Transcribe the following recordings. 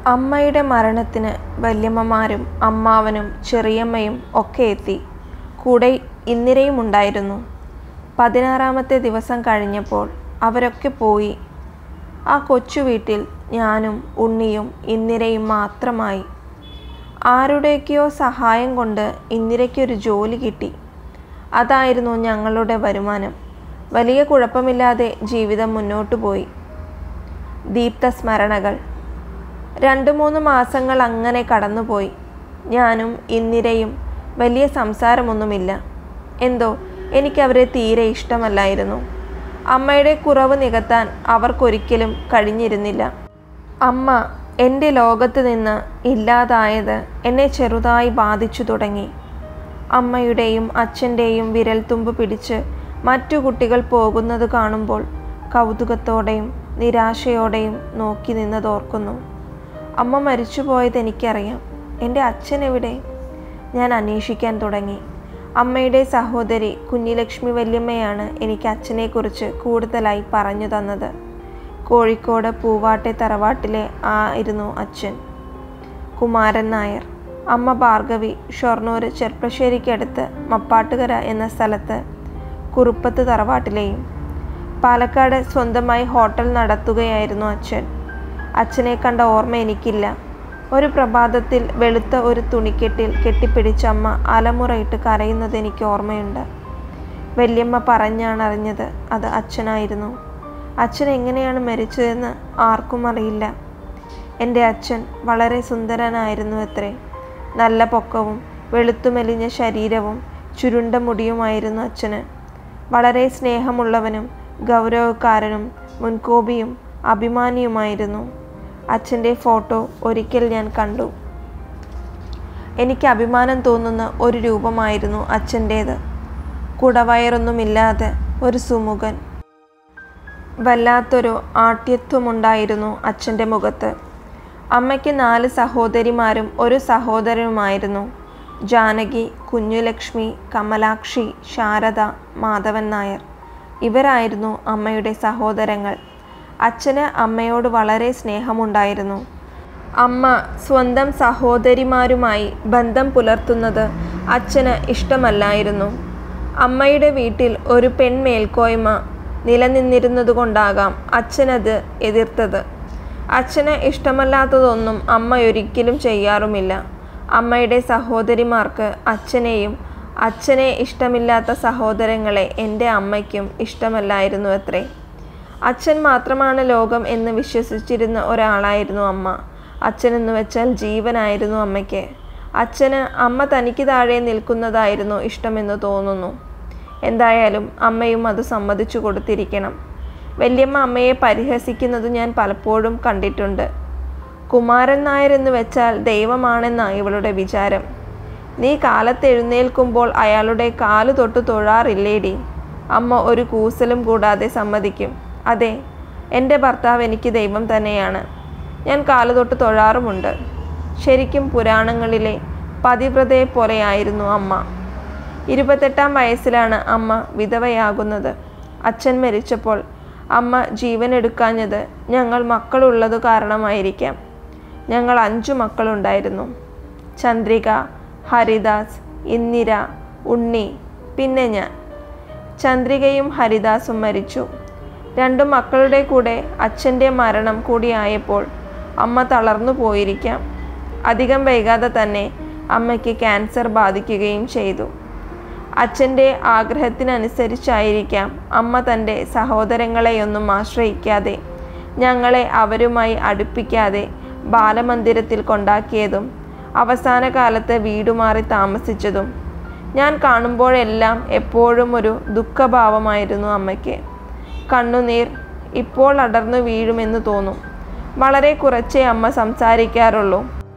അമ്മയുടെ മരണത്തിന് വല്യമ്മമാരും അമ്മാവനും ചെറിയമ്മയും ഒക്കെ എത്തി കൂടെ ഇന്ദിരയും ഉണ്ടായിരുന്നു പതിനാറാമത്തെ ദിവസം കഴിഞ്ഞപ്പോൾ അവരൊക്കെ പോയി ആ കൊച്ചു വീട്ടിൽ ഞാനും ഉണ്ണിയും ഇന്ദിരയും മാത്രമായി ആരുടെയൊക്കെയോ സഹായം കൊണ്ട് ഇന്ദിരയ്ക്കൊരു ജോലി കിട്ടി അതായിരുന്നു ഞങ്ങളുടെ വരുമാനം വലിയ കുഴപ്പമില്ലാതെ ജീവിതം മുന്നോട്ടു പോയി ദീപ്ത സ്മരണകൾ രണ്ട് മൂന്ന് മാസങ്ങൾ അങ്ങനെ കടന്നുപോയി ഞാനും ഇന്ദിരയും വലിയ സംസാരമൊന്നുമില്ല എന്തോ എനിക്കവരെ തീരെ ഇഷ്ടമല്ലായിരുന്നു അമ്മയുടെ കുറവ് നികത്താൻ അവർക്കൊരിക്കലും കഴിഞ്ഞിരുന്നില്ല അമ്മ എൻ്റെ ലോകത്ത് നിന്ന് ഇല്ലാതായത് എന്നെ ചെറുതായി ബാധിച്ചു തുടങ്ങി അമ്മയുടെയും അച്ഛൻ്റെയും വിരൽത്തുമ്പ് പിടിച്ച് മറ്റു കുട്ടികൾ പോകുന്നത് കാണുമ്പോൾ കൗതുകത്തോടെയും നിരാശയോടെയും നോക്കി നിന്നതോർക്കുന്നു അമ്മ മരിച്ചുപോയത് എനിക്കറിയാം എൻ്റെ അച്ഛൻ എവിടെ ഞാൻ അന്വേഷിക്കാൻ തുടങ്ങി അമ്മയുടെ സഹോദരി കുഞ്ഞിലക്ഷ്മി വല്യമ്മയാണ് എനിക്ക് അച്ഛനെക്കുറിച്ച് കൂടുതലായി പറഞ്ഞു തന്നത് കോഴിക്കോട് പൂവാട്ടെ തറവാട്ടിലെ ആയിരുന്നു അച്ഛൻ കുമാരൻ നായർ അമ്മ ഭാർഗവി ഷൊർണൂർ ചെർപ്പശ്ശേരിക്കടുത്ത് മപ്പാട്ടുകര എന്ന സ്ഥലത്ത് കുറുപ്പത്ത് തറവാട്ടിലെയും പാലക്കാട് സ്വന്തമായി ഹോട്ടൽ നടത്തുകയായിരുന്നു അച്ഛൻ അച്ഛനെ കണ്ട ഓർമ്മ എനിക്കില്ല ഒരു പ്രഭാതത്തിൽ വെളുത്ത ഒരു തുണിക്കെട്ടിൽ കെട്ടിപ്പിടിച്ച അമ്മ അലമുറയിട്ട് കരയുന്നത് എനിക്ക് ഓർമ്മയുണ്ട് വല്യമ്മ പറഞ്ഞാണ് അറിഞ്ഞത് അത് അച്ഛനായിരുന്നു അച്ഛൻ എങ്ങനെയാണ് മരിച്ചതെന്ന് ആർക്കും അറിയില്ല എൻ്റെ അച്ഛൻ വളരെ സുന്ദരനായിരുന്നു അത്രേ നല്ല പൊക്കവും വെളുത്തുമെലിഞ്ഞ ശരീരവും ചുരുണ്ട മുടിയുമായിരുന്നു അച്ഛന് വളരെ സ്നേഹമുള്ളവനും ഗൗരവക്കാരനും മുൻകോപിയും അഭിമാനിയുമായിരുന്നു അച്ഛൻ്റെ ഫോട്ടോ ഒരിക്കൽ ഞാൻ കണ്ടു എനിക്ക് അഭിമാനം തോന്നുന്ന ഒരു രൂപമായിരുന്നു അച്ഛൻ്റേത് കുടവയറൊന്നുമില്ലാതെ ഒരു സുമുഖൻ വല്ലാത്തൊരു ആഠ്യത്വമുണ്ടായിരുന്നു അച്ഛൻ്റെ മുഖത്ത് അമ്മയ്ക്ക് നാല് സഹോദരിമാരും ഒരു സഹോദരനുമായിരുന്നു ജാനകി കുഞ്ഞുലക്ഷ്മി കമലാക്ഷി ശാരദ മാധവൻ നായർ ഇവരായിരുന്നു അമ്മയുടെ സഹോദരങ്ങൾ അച്ഛന് അമ്മയോട് വളരെ സ്നേഹമുണ്ടായിരുന്നു അമ്മ സ്വന്തം സഹോദരിമാരുമായി ബന്ധം പുലർത്തുന്നത് അച്ഛന് ഇഷ്ടമല്ലായിരുന്നു അമ്മയുടെ വീട്ടിൽ ഒരു പെൺ മേൽക്കോയ്മ നിലനിന്നിരുന്നതുകൊണ്ടാകാം അച്ഛനത് എതിർത്തത് അച്ഛന് ഇഷ്ടമല്ലാത്തതൊന്നും അമ്മ ഒരിക്കലും ചെയ്യാറുമില്ല അമ്മയുടെ സഹോദരിമാർക്ക് അച്ഛനെയും അച്ഛനെ ഇഷ്ടമില്ലാത്ത സഹോദരങ്ങളെ എൻ്റെ അമ്മയ്ക്കും ഇഷ്ടമല്ലായിരുന്നു അത്രേ അച്ഛൻ മാത്രമാണ് ലോകം എന്ന് വിശ്വസിച്ചിരുന്ന ഒരാളായിരുന്നു അമ്മ അച്ഛനെന്ന് വെച്ചാൽ ജീവനായിരുന്നു അമ്മയ്ക്ക് അച്ഛന് അമ്മ തനിക്ക് താഴെ നിൽക്കുന്നതായിരുന്നു ഇഷ്ടമെന്ന് തോന്നുന്നു എന്തായാലും അമ്മയും അത് സമ്മതിച്ചു കൊടുത്തിരിക്കണം വല്യമ്മ അമ്മയെ പരിഹസിക്കുന്നത് ഞാൻ പലപ്പോഴും കണ്ടിട്ടുണ്ട് കുമാരൻ നായർ എന്ന് വെച്ചാൽ ദൈവമാണെന്നാണ് ഇവളുടെ വിചാരം നീ കാലത്ത് എഴുന്നേൽക്കുമ്പോൾ അയാളുടെ കാല് തൊട്ട് തൊഴാറില്ലേടി അമ്മ ഒരു കൂസലും കൂടാതെ സമ്മതിക്കും അതെ എൻ്റെ ഭർത്താവ് എനിക്ക് ദൈവം തന്നെയാണ് ഞാൻ കാല് തൊട്ട് തൊഴാറുമുണ്ട് ശരിക്കും പുരാണങ്ങളിലെ പതിവ്രതയെ പോലെയായിരുന്നു അമ്മ ഇരുപത്തെട്ടാം വയസ്സിലാണ് അമ്മ വിധവയാകുന്നത് അച്ഛൻ മരിച്ചപ്പോൾ അമ്മ ജീവനെടുക്കാഞ്ഞത് ഞങ്ങൾ മക്കളുള്ളത് കാരണമായിരിക്കാം ഞങ്ങൾ അഞ്ചു മക്കളുണ്ടായിരുന്നു ചന്ദ്രിക ഹരിദാസ് ഇന്ദിര ഉണ്ണി പിന്നെ ഞാൻ ചന്ദ്രികയും ഹരിദാസും മരിച്ചു രണ്ടു മക്കളുടെ കൂടെ അച്ഛൻ്റെ മരണം കൂടിയായപ്പോൾ അമ്മ തളർന്നു പോയിരിക്കാം അധികം വൈകാതെ തന്നെ അമ്മയ്ക്ക് ക്യാൻസർ ബാധിക്കുകയും ചെയ്തു അച്ഛൻ്റെ ആഗ്രഹത്തിനനുസരിച്ചായിരിക്കാം അമ്മ തൻ്റെ സഹോദരങ്ങളെയൊന്നും ആശ്രയിക്കാതെ ഞങ്ങളെ അവരുമായി അടുപ്പിക്കാതെ ബാലമന്ദിരത്തിൽ കൊണ്ടാക്കിയതും അവസാന കാലത്ത് വീടുമാറി താമസിച്ചതും ഞാൻ കാണുമ്പോഴെല്ലാം എപ്പോഴും ഒരു ദുഃഖഭാവമായിരുന്നു അമ്മയ്ക്ക് കണ്ണുനീർ ഇപ്പോൾ അടർന്നു വീഴുമെന്ന് തോന്നും വളരെ കുറച്ചേ അമ്മ സംസാരിക്കാറുള്ളൂ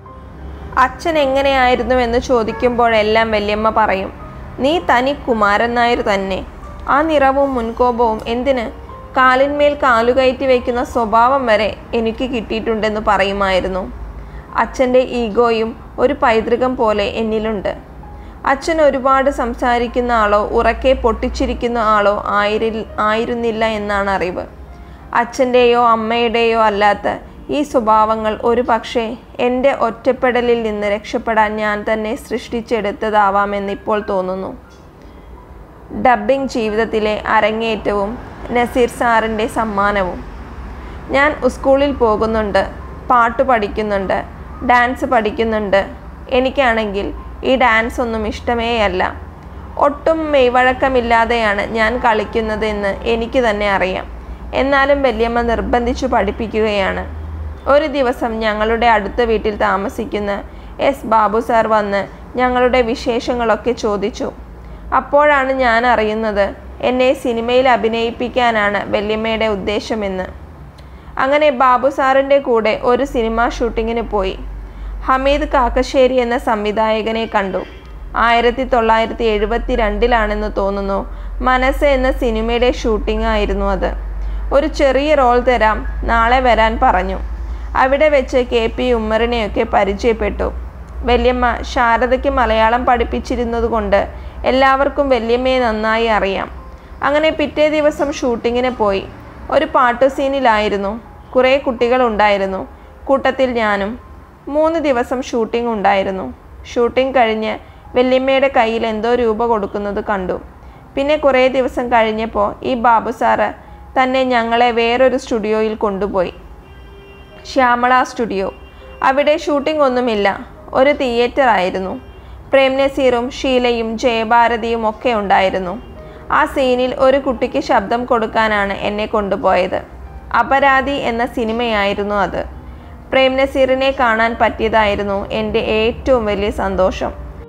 അച്ഛൻ എങ്ങനെയായിരുന്നുവെന്ന് ചോദിക്കുമ്പോഴെല്ലാം വല്യമ്മ പറയും നീ തനി കുമാരൻ നായർ തന്നെ ആ നിറവും മുൻകോപവും എന്തിന് കാലിന്മേൽ കാലുകയറ്റി വയ്ക്കുന്ന സ്വഭാവം വരെ എനിക്ക് കിട്ടിയിട്ടുണ്ടെന്ന് പറയുമായിരുന്നു അച്ഛൻ്റെ ഈഗോയും ഒരു പൈതൃകം പോലെ എന്നിലുണ്ട് അച്ഛൻ ഒരുപാട് സംസാരിക്കുന്ന ആളോ ഉറക്കെ പൊട്ടിച്ചിരിക്കുന്ന ആളോ ആയിരി ആയിരുന്നില്ല എന്നാണ് അറിവ് അച്ഛൻ്റെയോ അമ്മയുടെയോ അല്ലാത്ത ഈ സ്വഭാവങ്ങൾ ഒരു പക്ഷേ എൻ്റെ ഒറ്റപ്പെടലിൽ നിന്ന് രക്ഷപ്പെടാൻ ഞാൻ തന്നെ സൃഷ്ടിച്ചെടുത്തതാവാമെന്നിപ്പോൾ തോന്നുന്നു ഡബ്ബിംഗ് ജീവിതത്തിലെ അരങ്ങേറ്റവും നസീർ സാറിൻ്റെ സമ്മാനവും ഞാൻ സ്കൂളിൽ പോകുന്നുണ്ട് പാട്ട് പഠിക്കുന്നുണ്ട് ഡാൻസ് പഠിക്കുന്നുണ്ട് എനിക്കാണെങ്കിൽ ഈ ഡാൻസ് ഒന്നും ഇഷ്ടമേയല്ല ഒട്ടും മെയ്വഴക്കമില്ലാതെയാണ് ഞാൻ കളിക്കുന്നതെന്ന് എനിക്ക് തന്നെ അറിയാം എന്നാലും വല്യമ്മ നിർബന്ധിച്ചു പഠിപ്പിക്കുകയാണ് ഒരു ദിവസം ഞങ്ങളുടെ അടുത്ത വീട്ടിൽ താമസിക്കുന്ന എസ് ബാബു സാർ വന്ന് ഞങ്ങളുടെ വിശേഷങ്ങളൊക്കെ ചോദിച്ചു അപ്പോഴാണ് ഞാൻ അറിയുന്നത് എന്നെ സിനിമയിൽ അഭിനയിപ്പിക്കാനാണ് വല്യമ്മയുടെ ഉദ്ദേശമെന്ന് അങ്ങനെ ബാബു സാറിൻ്റെ കൂടെ ഒരു സിനിമാ ഷൂട്ടിങ്ങിന് പോയി ഹമീദ് കാക്കശ്ശേരി എന്ന സംവിധായകനെ കണ്ടു ആയിരത്തി തൊള്ളായിരത്തി എഴുപത്തി രണ്ടിലാണെന്ന് തോന്നുന്നു മനസ്സ് എന്ന സിനിമയുടെ ഷൂട്ടിംഗ് ആയിരുന്നു അത് ഒരു ചെറിയ റോൾ തരാം നാളെ വരാൻ പറഞ്ഞു അവിടെ വെച്ച് കെ പി ഉമ്മറിനെയൊക്കെ പരിചയപ്പെട്ടു വല്യമ്മ ശാരദയ്ക്ക് മലയാളം പഠിപ്പിച്ചിരുന്നതുകൊണ്ട് എല്ലാവർക്കും വല്യമ്മയെ നന്നായി അറിയാം അങ്ങനെ പിറ്റേ ദിവസം ഷൂട്ടിങ്ങിന് പോയി ഒരു പാട്ട് സീനിലായിരുന്നു കുറേ കുട്ടികളുണ്ടായിരുന്നു കൂട്ടത്തിൽ ഞാനും മൂന്ന് ദിവസം ഷൂട്ടിംഗ് ഉണ്ടായിരുന്നു ഷൂട്ടിംഗ് കഴിഞ്ഞ് വല്യമ്മയുടെ കയ്യിൽ എന്തോ രൂപ കൊടുക്കുന്നത് കണ്ടു പിന്നെ കുറേ ദിവസം കഴിഞ്ഞപ്പോൾ ഈ ബാബു സാറ് തന്നെ ഞങ്ങളെ വേറൊരു സ്റ്റുഡിയോയിൽ കൊണ്ടുപോയി ശ്യാമള സ്റ്റുഡിയോ അവിടെ ഷൂട്ടിംഗ് ഒന്നുമില്ല ഒരു തിയേറ്റർ ആയിരുന്നു പ്രേം നസീറും ഷീലയും ജയഭാരതിയും ഒക്കെ ഉണ്ടായിരുന്നു ആ സീനിൽ ഒരു കുട്ടിക്ക് ശബ്ദം കൊടുക്കാനാണ് എന്നെ കൊണ്ടുപോയത് അപരാധി എന്ന സിനിമയായിരുന്നു അത് പ്രേം നസീറിനെ കാണാൻ പറ്റിയതായിരുന്നു എൻ്റെ ഏറ്റവും വലിയ സന്തോഷം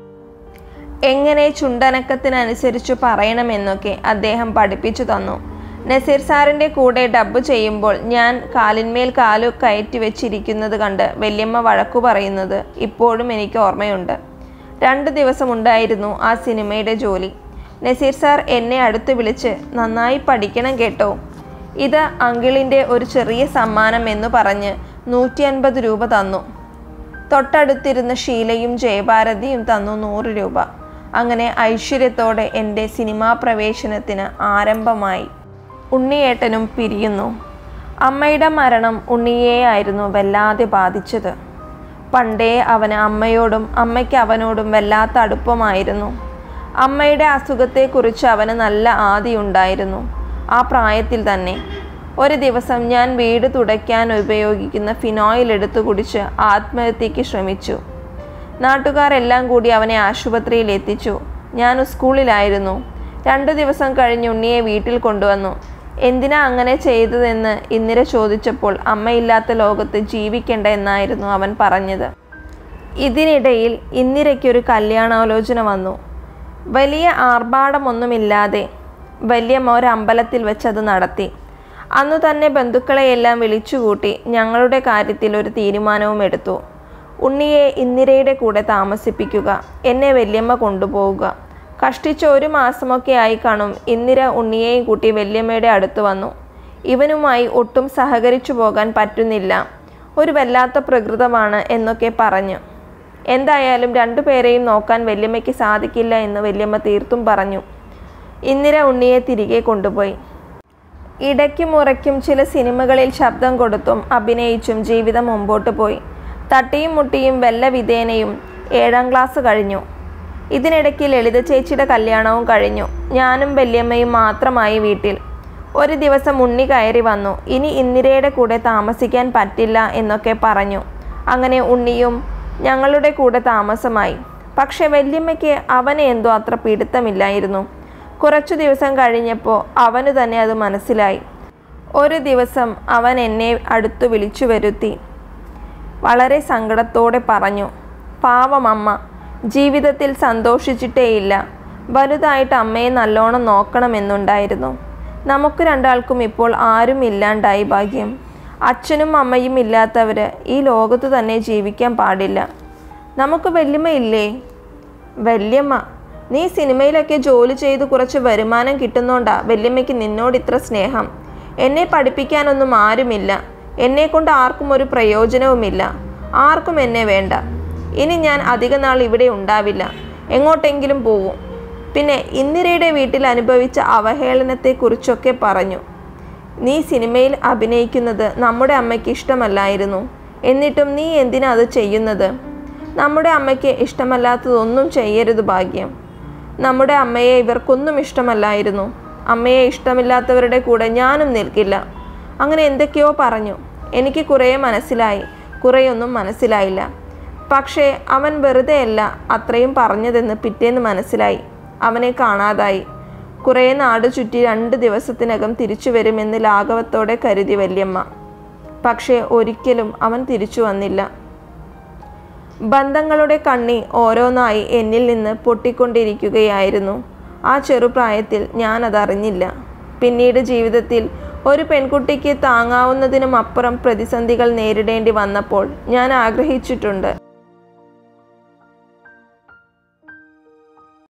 എങ്ങനെ ചുണ്ടനക്കത്തിനനുസരിച്ച് പറയണമെന്നൊക്കെ അദ്ദേഹം പഠിപ്പിച്ചു തന്നു നസീർ സാറിൻ്റെ കൂടെ ഡബ്ബ് ചെയ്യുമ്പോൾ ഞാൻ കാലിന്മേൽ കാലു കയറ്റി വെച്ചിരിക്കുന്നത് കണ്ട് വല്യമ്മ വഴക്കു പറയുന്നത് ഇപ്പോഴും എനിക്ക് ഓർമ്മയുണ്ട് രണ്ട് ദിവസമുണ്ടായിരുന്നു ആ സിനിമയുടെ ജോലി നസീർ സാർ എന്നെ അടുത്ത് വിളിച്ച് നന്നായി പഠിക്കണം കേട്ടോ ഇത് അങ്കിളിൻ്റെ ഒരു ചെറിയ സമ്മാനം എന്ന് പറഞ്ഞ് നൂറ്റി അൻപത് രൂപ തന്നു തൊട്ടടുത്തിരുന്ന ഷീലയും ജയഭാരതിയും തന്നു നൂറ് രൂപ അങ്ങനെ ഐശ്വര്യത്തോടെ എൻ്റെ സിനിമാ പ്രവേശനത്തിന് ആരംഭമായി ഉണ്ണിയേട്ടനും പിരിയുന്നു അമ്മയുടെ മരണം ഉണ്ണിയെയായിരുന്നു വല്ലാതെ ബാധിച്ചത് പണ്ടേ അവന് അമ്മയോടും അമ്മയ്ക്ക് അവനോടും വല്ലാത്ത അടുപ്പമായിരുന്നു അമ്മയുടെ അസുഖത്തെക്കുറിച്ച് അവന് നല്ല ആദിയുണ്ടായിരുന്നു ആ പ്രായത്തിൽ തന്നെ ഒരു ദിവസം ഞാൻ വീട് തുടയ്ക്കാൻ ഉപയോഗിക്കുന്ന ഫിനോയിൽ എടുത്തു കുടിച്ച് ആത്മഹത്യയ്ക്ക് ശ്രമിച്ചു നാട്ടുകാരെല്ലാം കൂടി അവനെ ആശുപത്രിയിൽ എത്തിച്ചു ഞാൻ സ്കൂളിലായിരുന്നു രണ്ടു ദിവസം കഴിഞ്ഞ് ഉണ്ണിയെ വീട്ടിൽ കൊണ്ടുവന്നു എന്തിനാ അങ്ങനെ ചെയ്തതെന്ന് ഇന്ദിര ചോദിച്ചപ്പോൾ അമ്മയില്ലാത്ത ലോകത്ത് ജീവിക്കേണ്ട എന്നായിരുന്നു അവൻ പറഞ്ഞത് ഇതിനിടയിൽ ഇന്ദിരയ്ക്കൊരു കല്യാണാലോചന വന്നു വലിയ ആർഭാടമൊന്നുമില്ലാതെ വല്യമ്മ ഒരു അമ്പലത്തിൽ വെച്ചത് നടത്തി അന്നു തന്നെ ബന്ധുക്കളെയെല്ലാം വിളിച്ചുകൂട്ടി ഞങ്ങളുടെ കാര്യത്തിൽ ഒരു തീരുമാനവും എടുത്തു ഉണ്ണിയെ ഇന്ദിരയുടെ കൂടെ താമസിപ്പിക്കുക എന്നെ വല്യമ്മ കൊണ്ടുപോവുക കഷ്ടിച്ച് ഒരു മാസമൊക്കെ ആയി കാണും ഇന്ദിര ഉണ്ണിയെയും കൂട്ടി വല്യമ്മയുടെ അടുത്ത് വന്നു ഇവനുമായി ഒട്ടും സഹകരിച്ചു പോകാൻ പറ്റുന്നില്ല ഒരു വല്ലാത്ത പ്രകൃതമാണ് എന്നൊക്കെ പറഞ്ഞു എന്തായാലും രണ്ടുപേരെയും നോക്കാൻ വല്യമ്മയ്ക്ക് സാധിക്കില്ല എന്ന് വല്യമ്മ തീർത്തും പറഞ്ഞു ഇന്ദിര ഉണ്ണിയെ തിരികെ കൊണ്ടുപോയി ഇടയ്ക്കും മുറയ്ക്കും ചില സിനിമകളിൽ ശബ്ദം കൊടുത്തും അഭിനയിച്ചും ജീവിതം മുമ്പോട്ട് പോയി തട്ടിയും മുട്ടിയും വെല്ല വിധേനയും ഏഴാം ക്ലാസ് കഴിഞ്ഞു ഇതിനിടയ്ക്ക് ലളിത ചേച്ചിയുടെ കല്യാണവും കഴിഞ്ഞു ഞാനും വല്യമ്മയും മാത്രമായി വീട്ടിൽ ഒരു ദിവസം ഉണ്ണി കയറി വന്നു ഇനി ഇന്ദിരയുടെ കൂടെ താമസിക്കാൻ പറ്റില്ല എന്നൊക്കെ പറഞ്ഞു അങ്ങനെ ഉണ്ണിയും ഞങ്ങളുടെ കൂടെ താമസമായി പക്ഷെ വല്യമ്മയ്ക്ക് അവനെ എന്തോ അത്ര പിടുത്തമില്ലായിരുന്നു കുറച്ചു ദിവസം കഴിഞ്ഞപ്പോൾ അവന് തന്നെ അത് മനസ്സിലായി ഒരു ദിവസം അവൻ എന്നെ അടുത്തു വിളിച്ചു വരുത്തി വളരെ സങ്കടത്തോടെ പറഞ്ഞു പാവം അമ്മ ജീവിതത്തിൽ സന്തോഷിച്ചിട്ടേയില്ല വലുതായിട്ട് അമ്മയെ നല്ലോണം നോക്കണമെന്നുണ്ടായിരുന്നു നമുക്ക് രണ്ടാൾക്കും ഇപ്പോൾ ആരും ഇല്ലാണ്ടായി ഭാഗ്യം അച്ഛനും അമ്മയും ഇല്ലാത്തവർ ഈ ലോകത്ത് തന്നെ ജീവിക്കാൻ പാടില്ല നമുക്ക് വല്യമ്മയില്ലേ വല്യമ്മ നീ സിനിമയിലൊക്കെ ജോലി ചെയ്ത് കുറച്ച് വരുമാനം കിട്ടുന്നോണ്ടാ വല്യമ്മയ്ക്ക് നിന്നോട് ഇത്ര സ്നേഹം എന്നെ പഠിപ്പിക്കാനൊന്നും ആരുമില്ല എന്നെ കൊണ്ട് ആർക്കും ഒരു പ്രയോജനവുമില്ല ആർക്കും എന്നെ വേണ്ട ഇനി ഞാൻ അധിക നാൾ ഇവിടെ ഉണ്ടാവില്ല എങ്ങോട്ടെങ്കിലും പോവും പിന്നെ ഇന്ദിരയുടെ വീട്ടിൽ അനുഭവിച്ച അവഹേളനത്തെക്കുറിച്ചൊക്കെ പറഞ്ഞു നീ സിനിമയിൽ അഭിനയിക്കുന്നത് നമ്മുടെ അമ്മയ്ക്ക് ഇഷ്ടമല്ലായിരുന്നു എന്നിട്ടും നീ എന്തിനാ അത് ചെയ്യുന്നത് നമ്മുടെ അമ്മയ്ക്ക് ഇഷ്ടമല്ലാത്തതൊന്നും ചെയ്യരുത് ഭാഗ്യം നമ്മുടെ അമ്മയെ ഇവർക്കൊന്നും ഇഷ്ടമല്ലായിരുന്നു അമ്മയെ ഇഷ്ടമില്ലാത്തവരുടെ കൂടെ ഞാനും നിൽക്കില്ല അങ്ങനെ എന്തൊക്കെയോ പറഞ്ഞു എനിക്ക് കുറേ മനസ്സിലായി കുറേയൊന്നും മനസ്സിലായില്ല പക്ഷേ അവൻ വെറുതെയല്ല അത്രയും പറഞ്ഞതെന്ന് പിറ്റേന്ന് മനസ്സിലായി അവനെ കാണാതായി കുറേ നാട് ചുറ്റി രണ്ട് ദിവസത്തിനകം തിരിച്ചു വരുമെന്ന് ലാഘവത്തോടെ കരുതി വല്യമ്മ പക്ഷേ ഒരിക്കലും അവൻ തിരിച്ചു വന്നില്ല ബന്ധങ്ങളുടെ കണ്ണി ഓരോന്നായി എന്നിൽ നിന്ന് പൊട്ടിക്കൊണ്ടിരിക്കുകയായിരുന്നു ആ ചെറുപ്രായത്തിൽ ഞാനതറിഞ്ഞില്ല പിന്നീട് ജീവിതത്തിൽ ഒരു പെൺകുട്ടിക്ക് താങ്ങാവുന്നതിനും അപ്പുറം പ്രതിസന്ധികൾ നേരിടേണ്ടി വന്നപ്പോൾ ഞാൻ ആഗ്രഹിച്ചിട്ടുണ്ട്